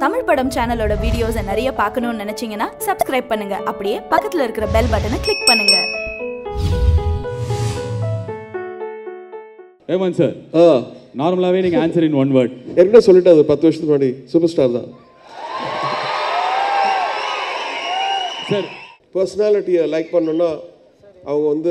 தமிழ் படம் சேனலோட வீடியோஸை நிறைய பார்க்கணும்னு நினைச்சீங்கன்னா சப்ஸ்கிரைப் பண்ணுங்க அப்படியே பக்கத்துல இருக்கிற பெல் பட்டனை கிளிக் பண்ணுங்க ரேமன் சார் ஆ நார்மலாகவே நீங்கள் ஆன்சர் இன் ஒன் வேர்ட் ஏற்கனவே சொல்லிட்டு அது பத்து வருஷத்துக்கு முன்னாடி சூப்பர் ஸ்டார் தான் சார் பர்சனாலிட்டியை லைக் பண்ணோன்னா அவங்க வந்து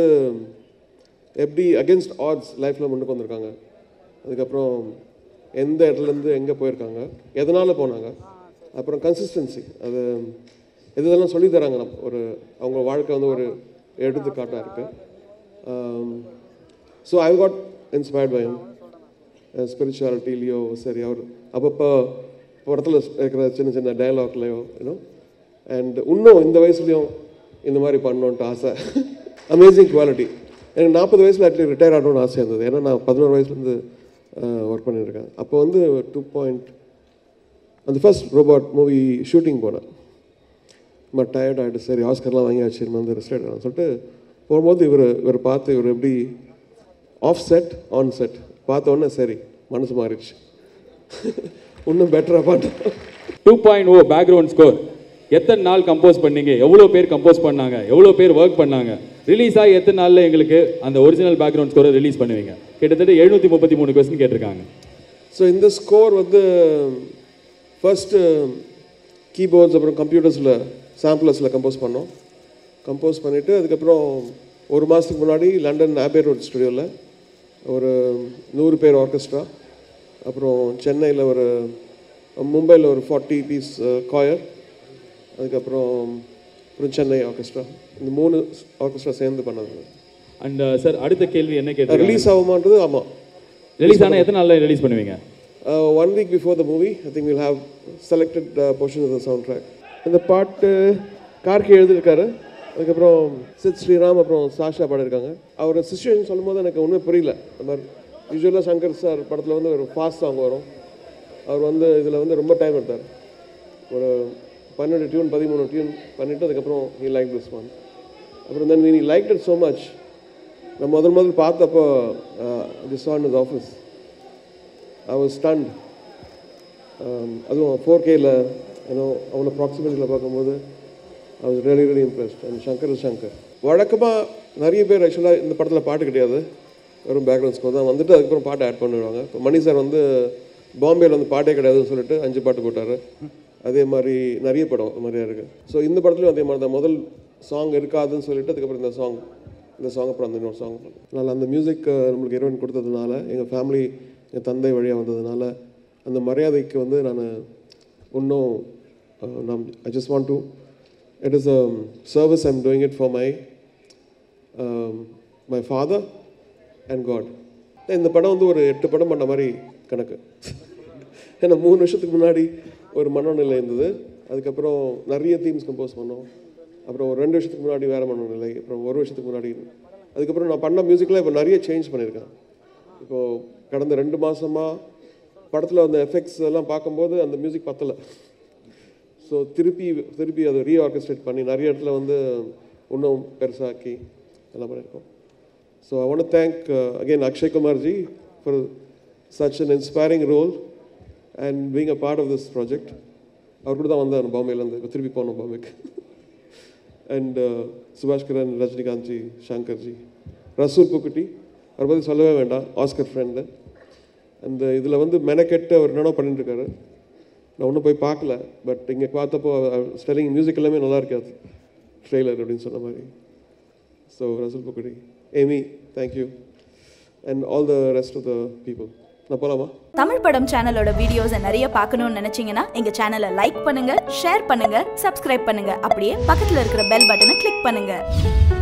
எப்படி அகேன்ஸ்ட் ஆட்ஸ் லைஃப்பில் முன்னுக்கு வந்திருக்காங்க அதுக்கப்புறம் எந்த இடத்துலேருந்து எங்கே போயிருக்காங்க எதனால் போனாங்க அப்புறம் கன்சிஸ்டன்சி அது எது இதெல்லாம் சொல்லி தராங்க நம்ம ஒரு அவங்க வாழ்க்கை வந்து ஒரு எடுத்துக்காட்டாக இருக்குது so I got inspired by him ஸ்பிரிச்சுவாலிட்டிலேயோ சரி அவர் அப்பப்போ படத்தில் இருக்கிற சின்ன சின்ன டயலாக்லையோ யூனோ அண்ட் இன்னும் இந்த வயசுலையும் இந்த மாதிரி பண்ணணுன்ட்டு ஆசை அமேசிங் குவாலிட்டி எனக்கு நாற்பது வயசில் அட்லீஸ்ட் ரிட்டையர் ஆகணும்னு ஆசை இருந்தது ஏன்னா நான் பதினோரு வயசுலேருந்து ஒர்க் பண்ணியிருக்கேன் அப்போ வந்து டூ பாயிண்ட் அந்த ஃபர்ஸ்ட் ரோபோட் மூவி ஷூட்டிங் போனேன் ரொம்ப டயர்ட் ஆகிட்டு சரி ஆஸ்கர்லாம் வாங்கியாச்சு நம்ம வந்து ரெஸ்ட் எடுக்கலாம் சொல்லிட்டு போகும்போது இவர் இவர் பார்த்து இவர் எப்படி ஆஃப் செட் ஆன் செட் பார்த்த உடனே சரி மனசு மாறிடுச்சு இன்னும் பெட்டராக பார்த்தோம் two point o background score எத்தனை நாள் கம்போஸ் பண்ணீங்க எவ்வளோ பேர் கம்போஸ் பண்ணாங்க எவ்வளோ பேர் ஒர்க் பண்ணாங்க ரிலீஸ் ஆகி எத்தனை நாளில் எங்களுக்கு அந்த ஒரிஜினல் பேக்ரவுண்ட் ஸ்கோரை ரிலீஸ் பண்ணுவீங்க கிட்டத்தட்ட எழுநூற்றி முப்பத்தி மூணு கொஸ்டின் கேட்டிருக்காங்க ஸோ இந்த ஸ்கோர் வந்து ஃபர்ஸ்ட்டு கீபோர்ட்ஸ் அப்புறம் கம்ப்யூட்டர்ஸில் சாம்பிளர்ஸில் கம்போஸ் பண்ணோம் கம்போஸ் பண்ணிவிட்டு அதுக்கப்புறம் ஒரு மாதத்துக்கு முன்னாடி லண்டன் ஆபே ரோட் ஸ்டுடியோவில் ஒரு நூறு பேர் ஆர்கெஸ்ட்ரா அப்புறம் சென்னையில் ஒரு மும்பையில் ஒரு ஃபார்ட்டி பீஸ் காயர் அதுக்கப்புறம் அப்புறம் சென்னை ஆர்கெஸ்ட்ரா இந்த மூணு ஆர்கெஸ்ட்ரா சேர்ந்து பண்ணது அண்ட் சார் அடுத்த கேள்வி என்ன கேட்டு ரிலீஸ் ஆகுமான்றது ஆமாம் ரிலீஸ் ஆனால் எத்தனை நாளில் ரிலீஸ் பண்ணுவீங்க Uh, one week before the movie, I think we'll have selected uh, portions of the soundtrack. இந்த பாட்டு கார்கி எழுதியிருக்காரு அதுக்கப்புறம் சித் ஸ்ரீராம் அப்புறம் சாஷா பாடியிருக்காங்க அவர் சுச்சுவேஷன் சொல்லும்போது எனக்கு ஒன்றுமே புரியல இந்த மாதிரி யூஸ்வலாக சங்கர் சார் படத்தில் வந்து ஒரு ஃபாஸ்ட் சாங் வரும் அவர் வந்து இதில் வந்து ரொம்ப டைம் எடுத்தார் ஒரு பன்னெண்டு டியூன் பதிமூணு டியூன் பண்ணிவிட்டு அதுக்கப்புறம் ஹி லைக் திஸ் ஒன் அப்புறம் தென் நீ லைக் இட் ஸோ மச் நான் முதல் முதல் பார்த்தப்போ this on is office I was stunned அதுவும் ஃபோர் கேயில் ஏன்னோ அவனை ப்ராக்சிமிட்டியில் பார்க்கும்போது I was really really impressed and Shankar is Shankar வழக்கமாக நிறைய பேர் ஆக்சுவலாக இந்த படத்தில் பாட்டு கிடையாது வெறும் பேக்ரவுண்ட் ஸ்கோர் தான் வந்துட்டு அதுக்கப்புறம் பாட்டு ஆட் பண்ணிடுவாங்க இப்போ மணி சார் வந்து பாம்பேயில் வந்து பாட்டே கிடையாதுன்னு சொல்லிட்டு அஞ்சு பாட்டு போட்டார் அதே மாதிரி நிறைய படம் அது மாதிரியா இருக்குது ஸோ இந்த படத்துலையும் அதே மாதிரி தான் முதல் சாங் இருக்காதுன்னு சொல்லிட்டு அதுக்கப்புறம் இந்த சாங் இந்த சாங் அப்புறம் அந்த இன்னொரு சாங் அதனால் அந்த மியூசிக் நம்மளுக்கு இறைவன் கொடுத்ததுனால எங்கள் ஃபேமிலி என் தந்தை வழியாக வந்ததுனால அந்த மரியாதைக்கு வந்து நான் இன்னும் அஹ், நான் I just want to it is a service I'm doing it for my my father and God இந்த படம் வந்து ஒரு எட்டு படம் பண்ண மாதிரி கணக்கு ஏன்னா மூணு வருஷத்துக்கு முன்னாடி ஒரு மனநிலை இருந்தது அதுக்கப்புறம் நிறைய தீம்ஸ் கம்போஸ் பண்ணோம் அப்புறம் ஒரு ரெண்டு வருஷத்துக்கு முன்னாடி வேறு மனநிலை அப்புறம் ஒரு வருஷத்துக்கு முன்னாடி அதுக்கப்புறம் நான் பண்ண மியூசிக்கில் இப்போ நிறைய சேஞ்ச் பண்ணியிருக்கேன் இப்போது கடந்த ரெண்டு மாதமாக படத்தில் அந்த எஃபெக்ட்ஸ் எல்லாம் பார்க்கும்போது அந்த மியூசிக் பத்தலை ஸோ திருப்பி திருப்பி அதை ரீஆர்கஸ்ட்ரேட் பண்ணி நிறைய இடத்துல வந்து இன்னும் பெருசாக்கி எல்லாம் பண்ணியிருக்கோம் so I want thank again Akshay Kumarji for such an inspiring role and being a part of this project அவர் கூட தான் வந்தார் பாம்பேலேருந்து இப்போ திருப்பி போனோம் பாம்பேக்கு அண்ட் சுபாஷ்கரன் ரஜினிகாந்த்ஜி சங்கர்ஜி ரசூல் புக்குட்டி அவரை பற்றி சொல்லவே வேண்டாம் ஆஸ்கர் ஃப்ரெண்டு அந்த இதில் வந்து மெனக்கெட்டு அவர் என்னென்ன பண்ணிட்டு இருக்காரு நான் ஒன்றும் போய் பார்க்கல பட் இங்கே பார்த்தப்போ ஸ்டெல்லிங் மியூசிக் எல்லாமே நல்லா இருக்காது ட்ரெய்லர் அப்படின்னு சொன்ன மாதிரி so Resul Pookutty Amy thank you and all the rest of the people நான் போகலாமா தமிழ் படம் சேனலோட வீடியோஸை நிறைய பார்க்கணும்னு நினைச்சீங்கன்னா எங்க சேனலை லைக் பண்ணுங்க ஷேர் பண்ணுங்க சப்ஸ்கிரைப் பண்ணுங்க அப்படியே பக்கத்துல இருக்கிற பெல் பட்டனை கிளிக் பண்ணுங்க